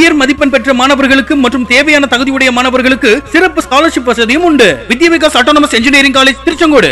உயர் மதிப்பெண் பெற்ற மாணவர்களுக்கு மற்றும் தேவையான தகுதியுடைய மாணவர்களுக்கு சிறப்பு ஸ்காலர்ஷிப் வசதியும் உண்டு Vidya Vikas autonomous engineering college Tiruchengode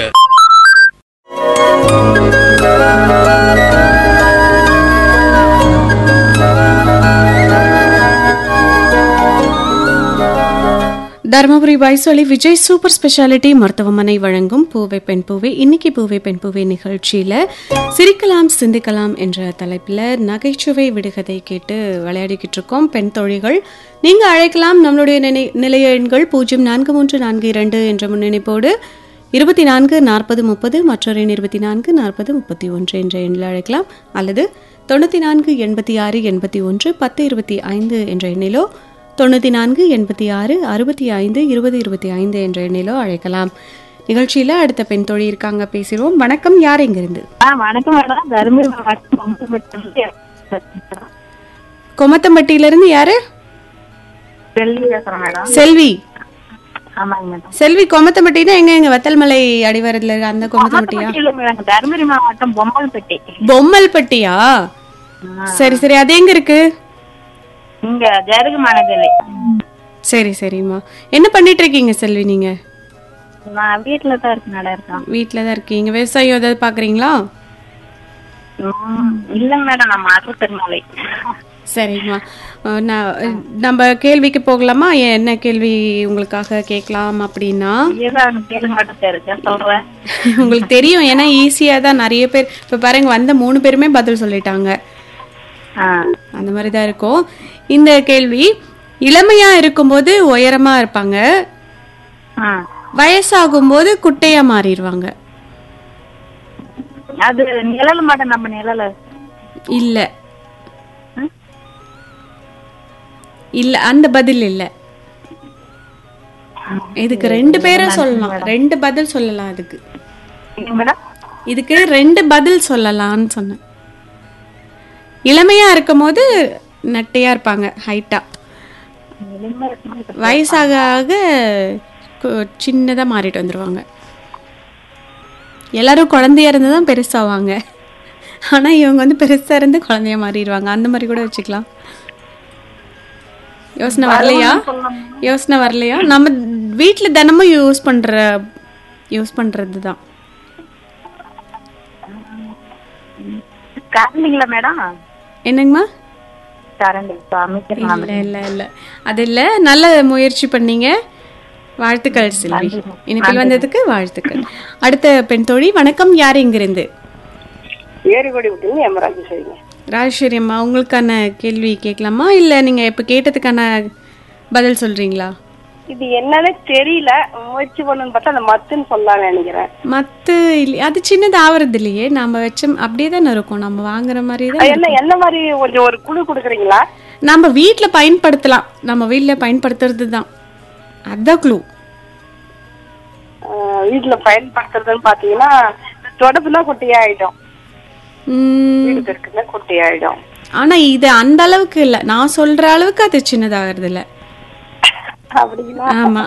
Dharmapuri வைசொலி விஜய் சூப்பர் ஸ்பெஷாலிட்டி மருத்துவமனை வழங்கும் பூவை பெண் பூவை இன்னைக்கு பூவை பெண் பூவை நிகழ்ச்சியில சிரிக்கலாம் சிந்திக்கலாம் என்ற தலைப்பில் நகைச்சுவை விடுகதை கேட்டு விளையாடிக்கிட்டு இருக்கோம் பெண் தோழிகள் நீங்க அழைக்கலாம் நம்மளுடைய நினை நிலைய எண்கள் பூஜ்ஜியம் நான்கு மூன்று நான்கு இரண்டு என்ற முன்னிணைப்போடு இருபத்தி நான்கு நாற்பது முப்பது மற்றொரு எண் இருபத்தி நான்கு நாற்பது முப்பத்தி ஒன்று என்ற எண்ணில் அழைக்கலாம் அல்லது தொண்ணூற்றி நான்கு எண்பத்தி ஆறு எண்பத்தி ஒன்று பத்து இருபத்தி ஐந்து என்ற எண்ணிலோ தொண்ணூற்றி நான்கு எண்பத்தி ஆறு அறுபத்தி ஐந்து இருபது இருபத்தி ஐந்து என்ற எண்ணிலோ அழைக்கலாம் நிகழ்ச்சியில் அடுத்த பெண் தோழி இருக்காங்க பேசிடுவோம் வணக்கம் யார் எங்கிருந்து ஆ வணக்கம் மேடம் தருமபுரி மாவட்டம் பொம்பலப்பட்டியிலிருந்து பேசுறேன். கொமத்தம்பட்டியிலிருந்து யாரு டெல்லி பேசுறேன் மேடம் செல்வி ஆமாங்க மேடம் செல்வி கொமத்தம்பட்டினா எங்க எங்க வத்தல்மலை அடிவாரத்துல இருக்க அந்த கொமத்தம்பட்டியா இல்ல மேடம் தருமபுரி மாவட்டம் பொம்பல்பட்டி பொம்மல்பட்டியா சரி சரி அது எங்க இருக்கு இங்க ஜருகு மாநகரி சரி சரிம்மா என்ன பண்ணிட்டு இருக்கீங்க செல்வி நீங்க நான் வீட்டுல தான் இருக்கு மேடம் இருக்கேன் வீட்டில் தான் இருக்கீங்க விவசாயம் ஏதாவது பார்க்குறீங்களா ம், இல்லைங்க மேடம் நான் மாற்றுத்திறனாளி சரிம்மா அஹ் நான் அஹ் நம்ம கேள்விக்கு போகலாமா என்ன கேள்வி உங்களுக்காக கேட்கலாம் அப்படின்னா ஏதாவது கேளுங்க மேடம் தெரிஞ்சேன் சொல்றேன் உங்களுக்கு தெரியும் ஏன்னா ஈஸியாக தான் நிறைய பேர் இப்போ பாருங்க வந்த மூணு பேருமே பதில் சொல்லிட்டாங்க ஆ அந்த மாதிரி தான் இருக்கும் இந்த கேள்வி இளமையா இருக்கும்போது உயரமா இருப்பாங்க ஆ வயசாகும்போது குட்டையா மாறிடுவாங்க அது நிழல் மேடம் நம்ம நிழல் இல்ல இல்ல அந்த பதில் இல்ல இதுக்கு ரெண்டு பேரும் சொல்லலாம் ரெண்டு பதில் சொல்லலாம் இதுக்கு மேடம் இதுக்கு ரெண்டு பதில் சொல்லலாம்னு சொன்னேன் இளமையா இருக்கும்போது நட்டையா இருப்பாங்க ஹைட்டா வயசாக ஆக கு- சின்னதா மாறிட்டு வந்துருவாங்க எல்லாரும் குழந்தையா இருந்து தான் பெருசாவாங்க ஆனா இவங்க வந்து பெருசா இருந்து குழந்தைய மாறிடுவாங்க அந்த மாதிரி கூட வச்சுக்கலாம் யோசனை வரலையா யோசனை வரலையா நம்ம வீட்ல தினமும் யூஸ் பண்ற யூஸ் பண்றது தான் கரண்டிங்களா மேடம் என்னங்கம்மா கரண்டி அமைச்சர் இல்ல இல்ல இல்ல அது இல்ல நல்ல முயற்சி பண்ணீங்க வாழ்த்துக்கள் செல்வி இனிப்பில் வந்ததுக்கு வாழ்த்துக்கள் அடுத்த பெண் தோழி வணக்கம் யார் இங்கிருந்து ஏரிகொடி விட்டுங்க எமராஜ் சரிங்க ராஜேஸ்வரி அம்மா உங்களுக்கான கேள்வி கேட்கலாமா இல்ல நீங்க இப்ப கேட்டதுக்கான பதில் சொல்றீங்களா இது என்னன்னு தெரியல முயற்சி பண்ணுன்னு பார்த்தா அந்த மத்துன்னு சொல்லலாம்னு நினைக்கிறேன் மத்து இல்ல அது சின்னது ஆவறது இல்லையே நாம வச்ச அப்படியே தானே இருக்கும் நம்ம வாங்குற மாதிரி அது தான் என்ன என்ன மாதிரி கொஞ்சம் ஒரு குழு கொடுக்குறீங்களா நம்ம வீட்ல பயன்படுத்தலாம் நம்ம வீட்ல பயன்படுத்துறது தான் அதான் க்ளூ ஆஹ் வீட்டுல பயன்படுத்துறதுன்னு பாத்தீங்கன்னா தொடப்புனா குட்டியாயிடும் வீடு இருக்குன்னா குட்டியாயிடும் ஆனா இது அந்த அளவுக்கு இல்ல நான் சொல்ற அளவுக்கு அது சின்னதாகிறது இல்ல அப்படிங்களா ஆமா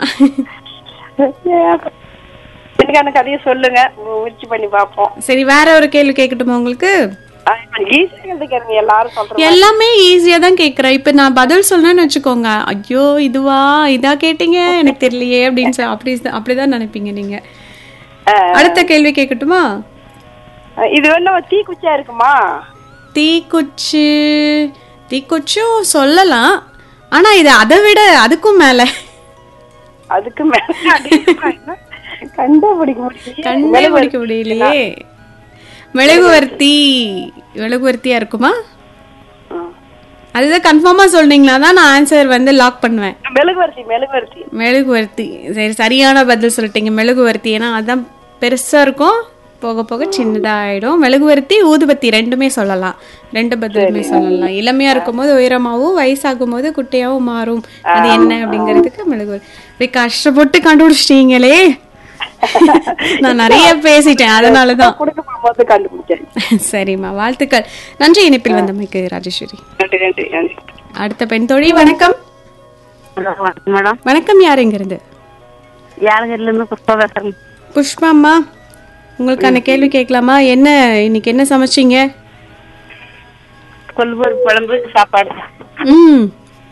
எனக்கான கதையை சொல்லுங்க முயற்சி பண்ணி பார்ப்போம் சரி வேற ஒரு கேள்வி கேட்கட்டுமா உங்களுக்கு ஈஸியா கேட்குறீங்க எல்லாரும் சொல்றேன் எல்லாமே ஈஸியா தான் கேக்குறேன் இப்ப நான் பதில் சொன்னேன்னு வச்சுக்கோங்க ஐயோ இதுவா இதா கேட்டீங்க எனக்கு தெரியலையே அப்படின்னு சொல்லி அப்படி அப்படிதான் நினைப்பீங்க நீங்க அடுத்த கேள்வி கேட்கட்டுமா இது வேணும் தீக்குச்சியா இருக்குமா தீக்குச்சி தீக்குச்சும் சொல்லலாம் ஆனா இது அதை விட அதுக்கும் மேல அதுக்கு மேல கண்டுபிடிக்க முடியும் கண்ணே பிடிக்க முடியலையே மெழுகுவர்த்தி மெழுகுவர்த்தியா இருக்குமா அதுதான் கன்ஃபார்மா சொன்னீங்களா தான் நான் ஆன்சர் வந்து லாக் பண்ணுவேன் மெழுகுவர்த்தி மெழுகுவர்த்தி மெழுகுவர்த்தி சரி சரியான பதில் சொல்லிட்டீங்க மெழுகுவர்த்தி ஏன்னா அதான் பெருசா இருக்கும் போக போக சின்னதா ஆயிடும் மெழுகுவர்த்தி ஊதுபத்தி ரெண்டுமே சொல்லலாம் ரெண்டு பதிலுமே சொல்லலாம் இளமையா இருக்கும்போது உயரமாவும் வயசாகும் போது குட்டையாவும் மாறும் அது என்ன அப்படிங்கிறதுக்கு மெழுகுவர்த்தி இப்படி கஷ்டப்பட்டு கண்டுபிடிச்சிட்டீங்களே நான் நிறைய பேசிட்டேன் அதனாலதான் கொடுக்க போகும்போது கண்டுபிடிச்சேன் சரிம்மா வாழ்த்துக்கள் நன்றி இணைப்பில் வந்தமைக்கு ராஜேஸ்வரி நன்றி நன்றி நன்றி அடுத்த பெண் தோழி வணக்கம் மேடம் வணக்கம் யார் இங்கிருந்து யாருங்கர்ல இருந்து புஷ்பா பேசுறேன் புஷ்பா அம்மா உங்களுக்கான கேள்வி கேட்கலாமா என்ன இன்னைக்கு என்ன சமைச்சீங்க கொல்பூர் குழம்பு சாப்பாடு ம்